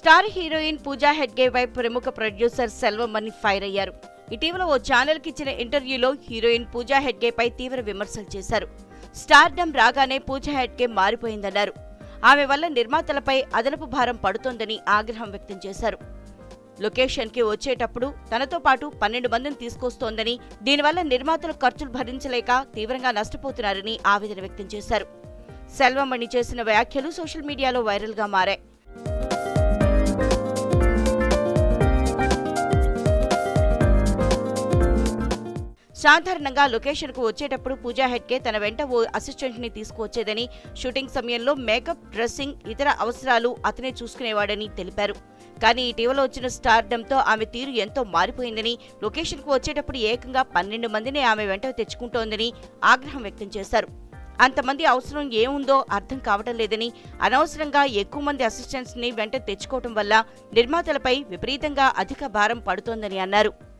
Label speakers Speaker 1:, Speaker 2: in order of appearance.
Speaker 1: star heroine పూజా హెడ్గే పై ప్రముఖ producer Selvamani fire అయ్యారు ఇటీవల ఓ ఛానల్ కి ఇచ్చిన ఇంటర్వ్యూలో హీరోయిన్ పూజా హెడ్గే పై తీవ్ర విమర్శలు చేశారు స్టార్డమ్ రాగానే పూజా హెడ్గే మారిపోయిందన్నారు ఆమె వల్ల నిర్మాతలపై అదనపు భారం పడుతోందని ఆగ్రహం వ్యక్తం చేశారు లొకేషన్ కి వచ్చేటప్పుడు తనతో పాటు పన్నెండు మందిని తీసుకొస్తోందని దీనివల్ల నిర్మాతలు ఖర్చులు భరించలేక తీవ్రంగా నష్టపోతున్నారని ఆవేదన వ్యక్తం చేశారు సెల్వమణి చేసిన వ్యాఖ్యలు సోషల్ మీడియాలో వైరల్ గా మారాయి సాధారణంగా లొకేషన్కు వచ్చేటప్పుడు పూజా హెడ్కే తన వెంట ఓ అసిస్టెంట్ ని తీసుకువచ్చేదని షూటింగ్ సమయంలో మేకప్ డ్రెస్సింగ్ ఇతర అవసరాలు అతనే చూసుకునేవాడని తెలిపారు కానీ ఇటీవల వచ్చిన స్టార్డంతో ఆమె తీరు ఎంతో మారిపోయిందని లొకేషన్కు వచ్చేటప్పుడు ఏకంగా పన్నెండు మందిని ఆమె వెంట తెచ్చుకుంటోందని ఆగ్రహం వ్యక్తం చేశారు అంతమంది అవసరం ఏముందో అర్థం కావటం లేదని అనవసరంగా ఎక్కువ మంది అసిస్టెంట్స్ ని వెంట తెచ్చుకోవటం వల్ల నిర్మాతలపై విపరీతంగా అధిక భారం పడుతోందని అన్నారు